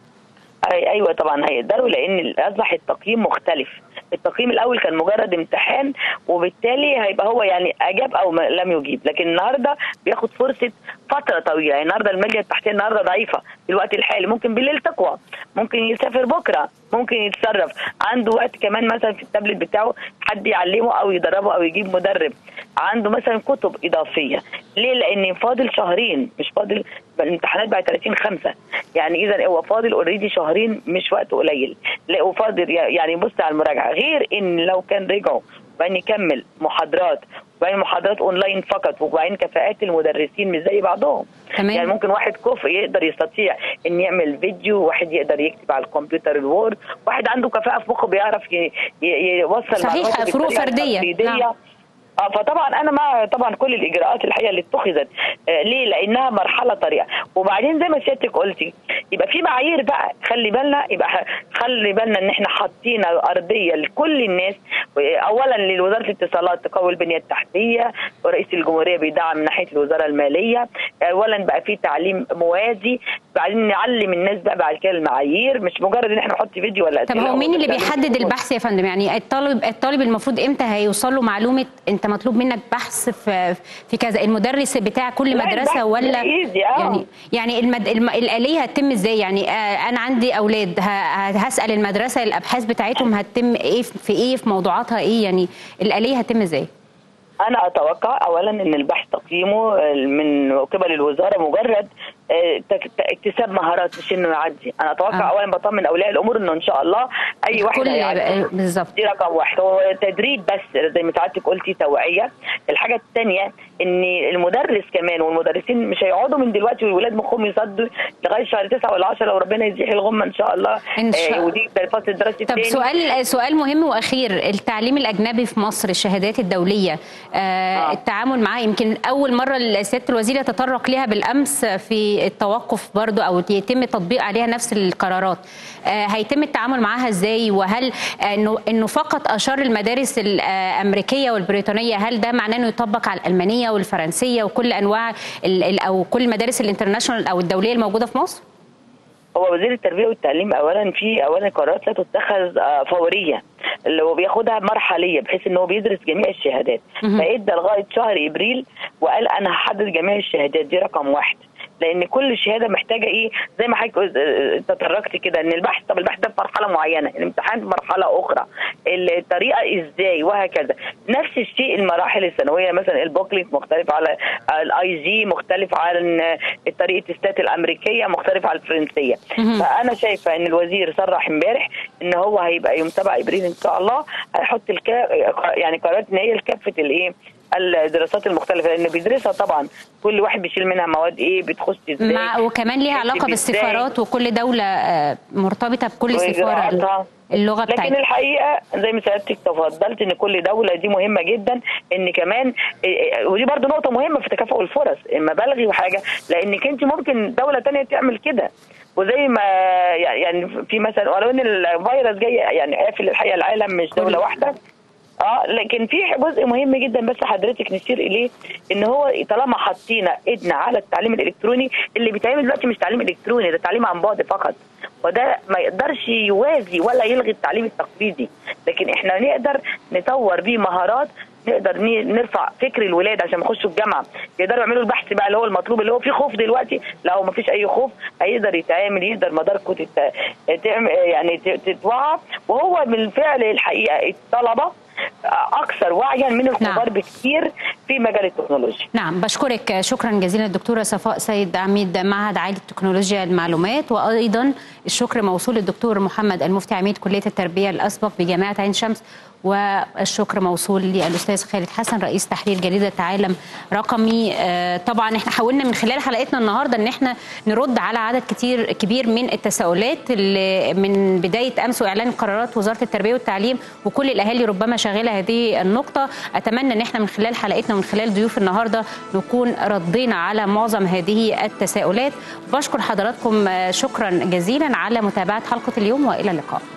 Speaker 5: أي ايوه طبعا هيقدروا لان اصبح التقييم مختلف التقييم الاول كان مجرد امتحان وبالتالي هيبقى هو يعني اجاب او ما لم يجيب لكن النهارده بياخد فرصه فتره طويله يعني النهارده الميديا التحتيه النهارده ضعيفه في الوقت الحالي ممكن بالليل تقوى ممكن يسافر بكره ممكن يتصرف عنده وقت كمان مثلا في التابلت بتاعه حد يعلمه او يدربه او يجيب مدرب عنده مثلا كتب اضافيه ليه لان فاضل شهرين مش فاضل الامتحانات بعد 30 5 يعني اذا هو فاضل اوريدي شهرين مش وقت قليل لا وفاضل يعني بص على المراجعه غير ان لو كان رجعوا وبعدين يكمل محاضرات وبعدين محاضرات اونلاين فقط وبعدين كفاءات المدرسين مش زي بعضهم
Speaker 1: تمام.
Speaker 5: يعني ممكن واحد كفء يقدر يستطيع ان يعمل فيديو واحد يقدر يكتب على الكمبيوتر الوورد واحد عنده كفاءه في مخه بيعرف ي- ي- يوصل
Speaker 1: صحيح،
Speaker 5: معلوماته
Speaker 1: فروق
Speaker 5: بالطريقة
Speaker 1: فردية.
Speaker 5: التقليدية.
Speaker 1: نعم.
Speaker 5: اه فطبعا انا مع طبعا كل الاجراءات الحقيقه اللي اتخذت آه ليه؟ لانها مرحله طريقه وبعدين زي ما سيادتك قلتي يبقى في معايير بقى خلي بالنا يبقى ح- خلي بالنا ان احنا حاطين ارضيه لكل الناس اولا لوزاره الاتصالات تقوي البنيه التحتيه ورئيس الجمهوريه بيدعم من ناحيه الوزاره الماليه اولا بقى في تعليم موازي بعدين نعلم الناس بقى بعد كده المعايير مش مجرد ان احنا نحط فيديو ولا
Speaker 1: طب
Speaker 5: أسئلة
Speaker 1: هو مين اللي
Speaker 5: ولا-
Speaker 1: بيحدد البحث يا فندم يعني الطالب الطالب المفروض امتى هيوصل له معلومه انت مطلوب منك بحث في في كذا المدرس بتاع كل
Speaker 5: لا، البحث
Speaker 1: مدرسه ولا
Speaker 5: ده easy، آه.
Speaker 1: يعني يعني المد... الم... الاليه هتتم ازاي يعني آه انا عندي اولاد ه... ه- هسال المدرسه الابحاث بتاعتهم هتتم ايه في ايه في موضوعاتها ايه يعني الاليه هتتم ازاي
Speaker 5: انا اتوقع اولا ان البحث تقييمه من قبل الوزاره مجرد آه، تك- ت- اكتساب مهارات مش انه يعدي انا اتوقع
Speaker 1: آه.
Speaker 5: اولا بطمن اولياء الامور انه ان شاء الله اي واحد
Speaker 1: كل
Speaker 5: هيعدي
Speaker 1: بالظبط
Speaker 5: دي رقم واحد هو تدريب بس زي ما سعادتك قلتي توعيه الحاجه الثانيه ان المدرس كمان والمدرسين مش هيقعدوا من دلوقتي والولاد مخهم يصدوا لغايه شهر تسعة ولا 10 لو ربنا يزيح الغمه ان شاء الله
Speaker 1: إن شاء
Speaker 5: آه، ودي الفصل الدراسي
Speaker 1: طب
Speaker 5: الثاني
Speaker 1: سؤال سؤال مهم واخير التعليم الاجنبي في مصر الشهادات الدوليه آه
Speaker 5: آه.
Speaker 1: التعامل معاه يمكن اول مره سياده الوزير يتطرق ليها بالامس في التوقف برضو او يتم التطبيق عليها نفس القرارات آه هيتم التعامل معاها ازاي وهل آه، انه انه فقط اشار المدارس الامريكيه والبريطانيه هل ده معناه انه يطبق على الالمانيه والفرنسيه وكل انواع ال- ال- او كل المدارس الانترناشونال او الدوليه الموجوده في مصر؟
Speaker 5: هو وزير التربيه والتعليم اولا في اولا قرارات لا تتخذ آه، فوريه اللي هو بياخدها مرحليه بحيث ان هو بيدرس جميع الشهادات
Speaker 1: مهم.
Speaker 5: فادى لغايه شهر ابريل وقال انا هحدد جميع الشهادات دي رقم واحد لان كل شهاده محتاجه ايه زي ما حضرتك آه، تطرقت كده ان البحث طب البحث ده في مرحله معينه الامتحان في مرحله اخرى الطريقه ازاي وهكذا نفس الشيء المراحل الثانويه مثلا البوكلت مختلف على الاي جي مختلف عن طريقه الستات الامريكيه مختلف عن الفرنسيه
Speaker 1: مهم.
Speaker 5: فانا شايفه ان الوزير صرح امبارح ان هو هيبقى يوم 7 ابريل ان شاء الله هيحط الكا يعني قرارات ان هي لكافه الايه الدراسات المختلفه لان بيدرسها طبعا كل واحد بيشيل منها مواد ايه بتخش ازاي
Speaker 1: مع وكمان ليها
Speaker 5: بتكتب
Speaker 1: علاقه
Speaker 5: إزاي.
Speaker 1: بالسفارات وكل دوله آه، مرتبطه بكل سفاره
Speaker 5: وإجراءاتها.
Speaker 1: اللغه
Speaker 5: لكن
Speaker 1: بتاعتها
Speaker 5: الحقيقه زي ما سيادتك تفضلت ان كل دوله دي مهمه جدا ان كمان إيه، ودي برضو نقطه مهمه في تكافؤ الفرص اما بلغي وحاجه لانك انت ممكن دوله تانية تعمل كده وزي ما يعني في مثلا ولو ان الفيروس جاي يعني قافل الحقيقه العالم مش دوله واحده اه لكن في جزء مهم جدا بس حضرتك نشير اليه ان هو طالما حطينا ايدنا على التعليم الالكتروني اللي بيتعمل دلوقتي مش تعليم الكتروني ده تعليم عن بعد فقط وده ما يقدرش يوازي ولا يلغي التعليم التقليدي لكن احنا نقدر نطور بيه مهارات نقدر ن- نرفع فكر الولاد عشان يخشوا الجامعه يقدروا يعملوا البحث بقى اللي هو المطلوب اللي هو فيه خوف دلوقتي لو ما فيش اي خوف هيقدر يتعامل يقدر مداركه تت... تعمل يعني ت- تتوعى وهو بالفعل الحقيقه الطلبه اكثر وعيا من الكبار
Speaker 1: نعم.
Speaker 5: بكثير في مجال التكنولوجيا
Speaker 1: نعم بشكرك شكرا جزيلا الدكتوره صفاء سيد عميد معهد عالي التكنولوجيا المعلومات وايضا الشكر موصول للدكتور محمد المفتي عميد كليه التربيه الاسبق بجامعه عين شمس والشكر موصول للاستاذ خالد حسن رئيس تحرير جريده عالم رقمي آه، طبعا احنا حاولنا من خلال حلقتنا النهارده ان احنا نرد على عدد كتير كبير من التساؤلات اللي من بدايه امس واعلان قرارات وزاره التربيه والتعليم وكل الاهالي ربما شاغله هذه النقطه اتمنى ان احنا من خلال حلقتنا ومن خلال ضيوف النهارده نكون ردينا على معظم هذه التساؤلات بشكر حضراتكم آه، شكرا جزيلا على متابعه حلقه اليوم والى اللقاء